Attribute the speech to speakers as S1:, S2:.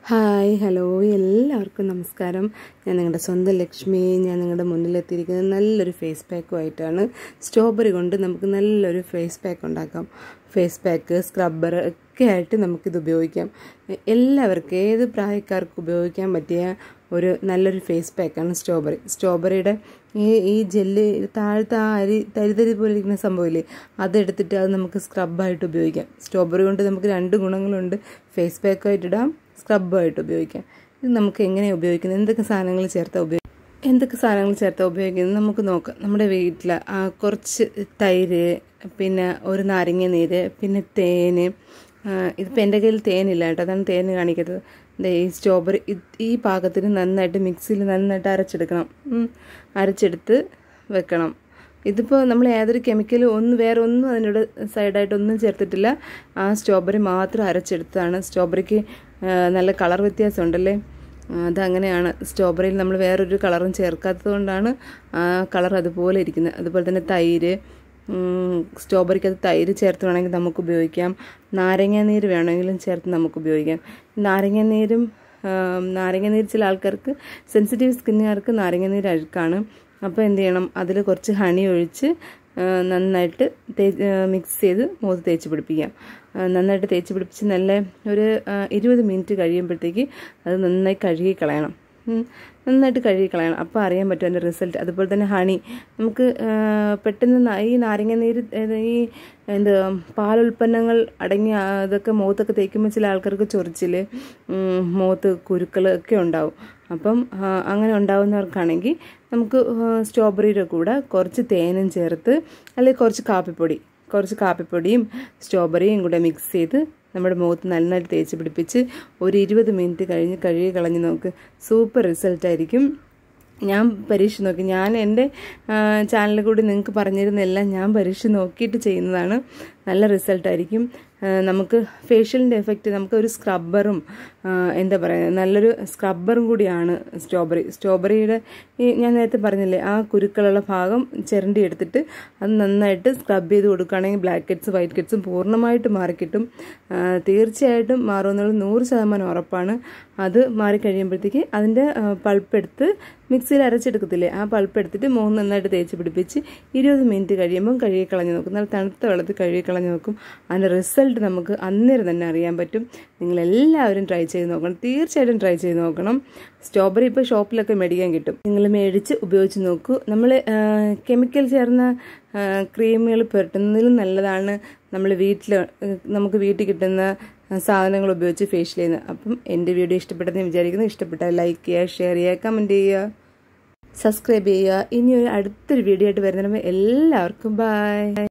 S1: hi hello എല്ലാവർക്കും നമസ്കാരം ഞാൻ നിങ്ങളുടെ സ്വന്തം ലക്ഷ്മി ഞാൻ നിങ്ങളുടെ മുന്നിലെത്തിയിരിക്കുന്നത് നല്ലൊരു ഫേസ് പാക്കുമായിട്ടാണ് സ്ട്രോബെറി കൊണ്ട് നമുക്ക് നല്ലൊരു ഫേസ് പാക്ക് ഉണ്ടാക്കാം ഫേസ് പാക്ക് സ്ക്രബ്ബർ ഒക്കെ ആയിട്ട് നമുക്കിത് ഉപയോഗിക്കാം എല്ലാവർക്കും ഏത് പ്രായക്കാർക്കും ഉപയോഗിക്കാൻ പറ്റിയ ഒരു നല്ലൊരു ഫേസ് പാക്കാണ് സ്ട്രോബെറി സ്ട്രോബെറിയുടെ ഈ ഈ ജെല്ല് താഴത്തെ ആ അരി തരിതരി പോലെ ഇരിക്കുന്ന സംഭവമില്ലേ അതെടുത്തിട്ട് അത് നമുക്ക് സ്ക്രബായിട്ട് ഉപയോഗിക്കാം സ്ട്രോബെറി കൊണ്ട് നമുക്ക് രണ്ട് ഗുണങ്ങളുണ്ട് ഫേസ് പാക്കായിട്ട് ഇടാം സ്ക്രബായിട്ട് ഉപയോഗിക്കാം ഇത് നമുക്ക് എങ്ങനെയാണ് ഉപയോഗിക്കുന്നത് എന്തൊക്കെ സാധനങ്ങൾ ചേർത്താൽ ഉപയോഗിക്കും എന്തൊക്കെ സാധനങ്ങൾ ചേർത്താൽ ഉപയോഗിക്കുന്നത് നമുക്ക് നോക്കാം നമ്മുടെ വീട്ടിൽ കുറച്ച് തൈര് പിന്നെ ഒരു നാരങ്ങ നീര് പിന്നെ തേന് ഇതിപ്പോൾ എൻ്റെ കയ്യിൽ തേനില്ല കേട്ടോ അതാണ് തേന് കാണിക്കുന്നത് ഈ സ്ട്രോബെറി ഈ പാകത്തിന് നന്നായിട്ട് മിക്സിയിൽ നന്നായിട്ട് അരച്ചെടുക്കണം അരച്ചെടുത്ത് വെക്കണം ഇതിപ്പോൾ നമ്മൾ ഏതൊരു കെമിക്കലും ഒന്നും വേറെ ഒന്നും അതിനോട് സൈഡായിട്ടൊന്നും ചേർത്തിട്ടില്ല ആ സ്ട്രോബെറി മാത്രം അരച്ചെടുത്തതാണ് സ്ട്രോബെറിക്ക് നല്ല കളർ വ്യത്യാസം ഉണ്ടല്ലേ അതങ്ങനെയാണ് സ്ട്രോബെറിയിൽ നമ്മൾ വേറൊരു കളറും ചേർക്കാത്തത് കൊണ്ടാണ് ആ കളർ അതുപോലെ ഇരിക്കുന്നത് അതുപോലെ തന്നെ തൈര് സ്ട്രോബെറിക്ക് അത് തൈര് ചേർത്ത് വേണമെങ്കിൽ നമുക്ക് ഉപയോഗിക്കാം നാരങ്ങ നീര് വേണമെങ്കിലും ചേർത്ത് നമുക്ക് ഉപയോഗിക്കാം നാരങ്ങ നീരും നാരങ്ങ നീര് ചില ആൾക്കാർക്ക് സെൻസിറ്റീവ് സ്കിന്നുകാർക്ക് നാരങ്ങ നീര് അഴുക്കാണ് അപ്പോൾ എന്ത് ചെയ്യണം അതിൽ കുറച്ച് ഹണി ഒഴിച്ച് നന്നായിട്ട് തേ മിക്സ് ചെയ്ത് മുഖത്ത് തേച്ച് പിടിപ്പിക്കാം നന്നായിട്ട് തേച്ച് പിടിപ്പിച്ച് നല്ല ഒരു ഇരുപത് മിനിറ്റ് കഴിയുമ്പോഴത്തേക്ക് അത് നന്നായി കഴുകി കളയണം നന്നായിട്ട് കഴുകി കളയണം അപ്പോൾ അറിയാൻ പറ്റും അതിൻ്റെ റിസൾട്ട് അതുപോലെ തന്നെ ഹണി നമുക്ക് പെട്ടെന്ന് ഈ നാരങ്ങ നീര് ഈ എന്ത് പാലുൽപ്പന്നങ്ങൾ അടങ്ങിയ അതൊക്കെ മുഖത്തൊക്കെ തേക്കുമ്പോൾ ചില ആൾക്കാർക്ക് ചൊറിച്ചിൽ മുഖത്ത് കുരുക്കൾ ഒക്കെ ഉണ്ടാവും അപ്പം അങ്ങനെ ഉണ്ടാവുന്നവർക്കാണെങ്കിൽ നമുക്ക് സ്ട്രോബെറിയുടെ കൂടെ കുറച്ച് തേനും ചേർത്ത് അല്ലെങ്കിൽ കുറച്ച് കാപ്പിപ്പൊടി കുറച്ച് കാപ്പിപ്പൊടിയും സ്ട്രോബെറിയും കൂടെ മിക്സ് ചെയ്ത് നമ്മുടെ മുഖത്ത് നന്നായിട്ട് തേച്ച് പിടിപ്പിച്ച് ഒരു ഇരുപത് മിനിറ്റ് കഴിഞ്ഞ് കഴുകി കളഞ്ഞ് നോക്ക് സൂപ്പർ റിസൾട്ടായിരിക്കും ഞാൻ പരീക്ഷ നോക്കി ഞാൻ എൻ്റെ ചാനലിൽ കൂടി നിങ്ങൾക്ക് പറഞ്ഞിരുന്നെല്ലാം ഞാൻ പരീക്ഷ നോക്കിയിട്ട് ചെയ്യുന്നതാണ് നല്ല റിസൾട്ടായിരിക്കും നമുക്ക് ഫേഷ്യലിൻ്റെ എഫക്റ്റ് നമുക്ക് ഒരു സ്ക്രബ്ബറും എന്താ പറയുക നല്ലൊരു സ്ക്രബ്ബറും കൂടിയാണ് സ്ട്രോബെറി സ്ട്രോബെറിയുടെ ഈ ഞാൻ നേരത്തെ പറഞ്ഞില്ലേ ആ കുരുക്കളുള്ള ഭാഗം ചിരണ്ടി എടുത്തിട്ട് അത് നന്നായിട്ട് സ്ക്രബ് ചെയ്ത് കൊടുക്കുകയാണെങ്കിൽ ബ്ലാക്ക് ഹെഡ്സ് വൈറ്റ് ഹെഡ്സും പൂർണ്ണമായിട്ട് മാറിക്കിട്ടും തീർച്ചയായിട്ടും മാറുമെന്നുള്ള നൂറ് ശതമാനം ഉറപ്പാണ് അത് മാറിക്കഴിയുമ്പോഴത്തേക്ക് അതിൻ്റെ പൾപ്പ് എടുത്ത് മിക്സിയിൽ അരച്ചെടുക്കത്തില്ലേ ആ പൾപ്പ് എടുത്തിട്ട് മൂന്ന് നന്നായിട്ട് തേച്ച് പിടിപ്പിച്ച് ഇരുപത് മിനിറ്റ് കഴിയുമ്പം കഴുകി കളഞ്ഞ് നോക്കും നല്ല തണുത്ത വെള്ളത്തിൽ കഴുകി കളഞ്ഞ് നോക്കും അതിൻ്റെ റിസൾട്ട് നമുക്ക് അന്നേരം തന്നെ അറിയാൻ പറ്റും നിങ്ങളെല്ലാവരും ട്രൈ ചെയ്ത് നോക്കണം തീർച്ചയായിട്ടും ട്രൈ ചെയ്ത് നോക്കണം സ്ട്രോബെറി ഇപ്പോൾ ഷോപ്പിലൊക്കെ മേടിക്കാൻ കിട്ടും നിങ്ങൾ മേടിച്ച് ഉപയോഗിച്ച് നോക്കൂ നമ്മൾ കെമിക്കൽ ചേർന്ന ക്രീമുകൾ പുരട്ടുന്നതിലും നല്ലതാണ് നമ്മൾ വീട്ടിൽ നമുക്ക് വീട്ടിൽ കിട്ടുന്ന സാധനങ്ങൾ ഉപയോഗിച്ച് ഫേഷ്യൽ ചെയ്യുന്നത് അപ്പം എൻ്റെ വീഡിയോ ഇഷ്ടപ്പെട്ടെന്ന് വിചാരിക്കുന്നു ഇഷ്ടപ്പെട്ടാൽ ലൈക്ക് ചെയ്യുക ഷെയർ ചെയ്യുക കമൻറ്റ് ചെയ്യുക സബ്സ്ക്രൈബ് ചെയ്യുക ഇനി ഒരു അടുത്തൊരു വീഡിയോ ആയിട്ട് വരുന്നതിന് എല്ലാവർക്കും ബൈ